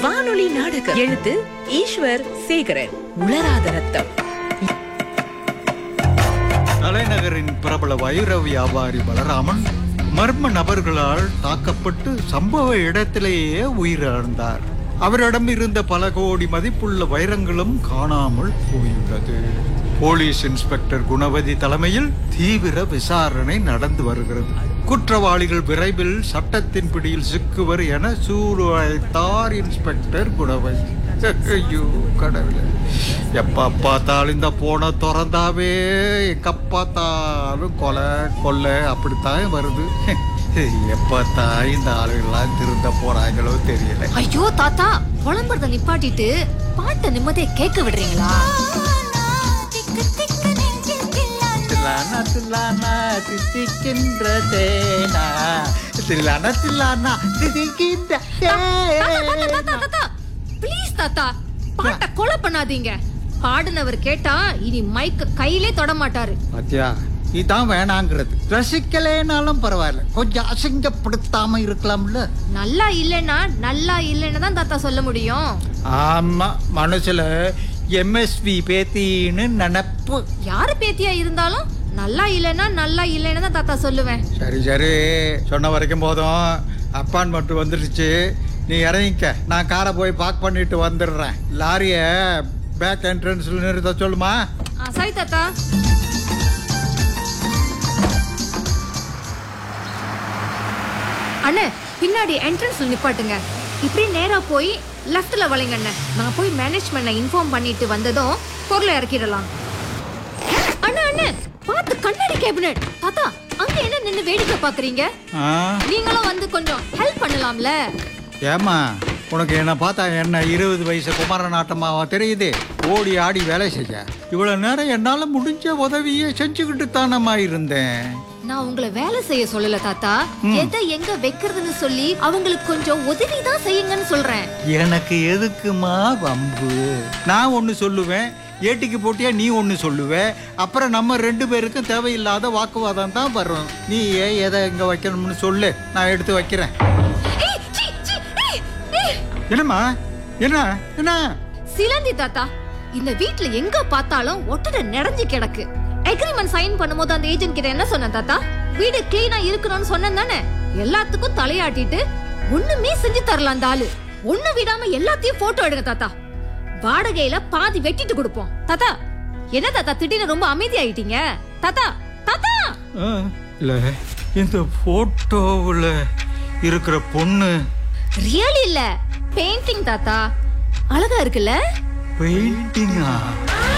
வானொலி நாடகம் எழுத்து ஈஸ்வர் சேகரன் உளராத ரத்தம் தலைநகரின் பிரபல வைர வியாபாரி பலராமன் மர்ம நபர்களால் தாக்கப்பட்டு சம்பவ இடத்திலேயே உயிரிழந்தார் அவரிடம் இருந்த பல கோடி மதிப்புள்ள வைரங்களும் காணாமல் போயுள்ளது போலீஸ் இன்ஸ்பெக்டர் குணவதி தலைமையில் தீவிர விசாரணை நடந்து வருகிறது குற்றவாளிகள் விரைவில் சட்டத்தின் பிடியில் சிக்குவர் என சூழ்நிலைத்தார் இன்ஸ்பெக்டர் குணவதி ஐயோ கடவுளே எப்ப பார்த்தாலும் இந்த போனை திறந்தாவே எங்க பார்த்தாலும் கொலை கொள்ளை அப்படித்தான் வருது எப்பத்தான் இந்த ஆளுகள்லாம் திருந்த போறாங்களோ தெரியல ஐயோ தாத்தா புலம்புறத நிப்பாட்டிட்டு பாட்டை நிம்மதியை கேட்க விடுறீங்களா தில்லானா தில்லானா தித்திக்கின்ற தேனா தில்லானா தில்லானா தித்திக்கின்ற தேனா. ப்ளீஸ் தாத்தா பாட்டை கொலை பண்ணாதீங்க பாடுனவர் கேட்டா இனி மைக்க கையிலே தொட மாட்டாரு பாத்தியா இதான் வேணாங்கிறது ரசிக்கலேனாலும் பரவாயில்ல கொஞ்சம் அசிங்கப்படுத்தாம இருக்கலாம்ல நல்லா இல்லைன்னா நல்லா இல்லைன்னு தான் தாத்தா சொல்ல முடியும் ஆமா மனசுல எம்எஸ்வி பேத்தின்னு நினப்பு யாரு பேத்தியா இருந்தாலும் நல்லா இல்லைன்னா நல்லா இல்லைன்னு தான் தாத்தா சொல்லுவேன் சரி சரி சொன்ன வரைக்கும் போதும் அப்பான் மட்டும் வந்துடுச்சு நீ இறங்கிக்க நான் காரை போய் பார்க் பண்ணிட்டு வந்துடுறேன் லாரிய பேக் என்ட்ரன்ஸ்ல நிறுத்த சொல்லுமா ஆ, சரி தாத்தா அண்ணே பின்னாடி என்ட்ரன்ஸ்ல நிப்பாட்டுங்க இப்படி நேரா போய் லெஃப்ட்ல வளைங்க அண்ணே நான் போய் மேனேஜ்மெண்ட்டை இன்ஃபார்ம் பண்ணிட்டு வந்ததும் பொருளை இறக்கிடலாம் அண்ணா அண்ணே பார்த்து கண்ணாடி கேபினட் தாத்தா அங்க என்ன நின்னு வேடிக்கை பாக்குறீங்க ஆ நீங்களும் வந்து கொஞ்சம் ஹெல்ப் பண்ணலாம்ல ஏமா உனக்கு என்ன பார்த்தா என்ன இருபது வயசு குமாரநாட்டமாவா தெரியுது ஓடி ஆடி வேலை செய்ய இவ்வளவு நேரம் என்னால முடிஞ்ச உதவியை செஞ்சுக்கிட்டு தானம்மா இருந்தேன் நான் உங்களை வேலை செய்ய சொல்லல தாத்தா எதை எங்க வைக்கிறதுன்னு சொல்லி அவங்களுக்கு கொஞ்சம் உதவி தான் செய்யுங்கன்னு சொல்றேன் எனக்கு எதுக்குமா வம்பு நான் ஒன்று சொல்லுவேன் ஏட்டிக்கு போட்டியா நீ ஒன்று சொல்லுவ அப்புறம் நம்ம ரெண்டு பேருக்கும் தேவையில்லாத வாக்குவாதம் தான் வரும் நீ ஏன் எதை எங்கே வைக்கணும்னு சொல்லு நான் எடுத்து வைக்கிறேன் ஏய், சீ, சீ, ஏய், ஏய். என்னம்மா என்ன என்ன சிலந்தி தாத்தா இந்த வீட்ல எங்க பார்த்தாலும் ஒட்டட நிறைஞ்சு கிடக்கு அக்ரிமெண்ட் சைன் பண்ணும்போது அந்த ஏஜென்ட் கிட்ட என்ன சொன்ன தாத்தா வீடு கிளீனா இருக்கணும்னு சொன்னேன் தானே எல்லாத்துக்கும் தலையாட்டிட்டு ஒண்ணுமே செஞ்சு தரல அந்த ஆளு ஒண்ணு விடாம எல்லாத்தையும் போட்டோ எடுங்க தாத்தா வாடகையில பாதி வெட்டிட்டு கொடுப்போம் தாத்தா என்ன தாத்தா திடீர்னு ரொம்ப அமைதியாயிட்டீங்க தாத்தா தாத்தா ஆ, இல்ல இந்த போட்டோவில் இருக்கிற பொண்ணு ரியல் இல்ல பெயிண்டிங் தாத்தா அழகா இருக்குல்ல பெயிண்டிங்கா ஆ